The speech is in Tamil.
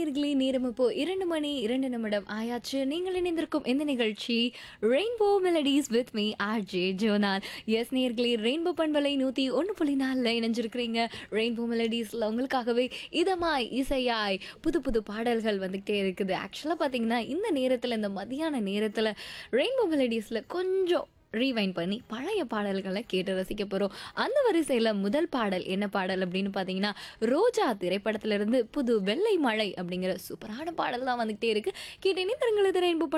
நேர்களே நேரம் இப்போ இரண்டு மணி இரண்டு நிமிடம் ஆயாச்சு நீங்கள் இணைந்திருக்கும் இந்த நிகழ்ச்சி rainbow melodies with me R J ஜோனால் எஸ் நேர்களே ரெயின்போ பண்பலை நூற்றி ஒன்று புள்ளி நாலில் இணைஞ்சிருக்கிறீங்க ரெயின்போ மெலடிஸில் உங்களுக்காகவே இதமாய் இசையாய் புது புது பாடல்கள் வந்துக்கிட்டே இருக்குது ஆக்சுவலாக பார்த்தீங்கன்னா இந்த நேரத்தில் இந்த மதியான நேரத்தில் ரெயின்போ மெலடிஸில் கொஞ்சம் ரீவைண்ட் பண்ணி பழைய பாடல்களை கேட்டு ரசிக்க போகிறோம் அந்த வரிசையில் முதல் பாடல் என்ன பாடல் அப்படின்னு பார்த்தீங்கன்னா ரோஜா திரைப்படத்திலிருந்து புது வெள்ளை மழை அப்படிங்கிற சூப்பரான பாடல் தான் வந்துகிட்டே இருக்கு கேட்டேனே தரங்களது ரெயின்போ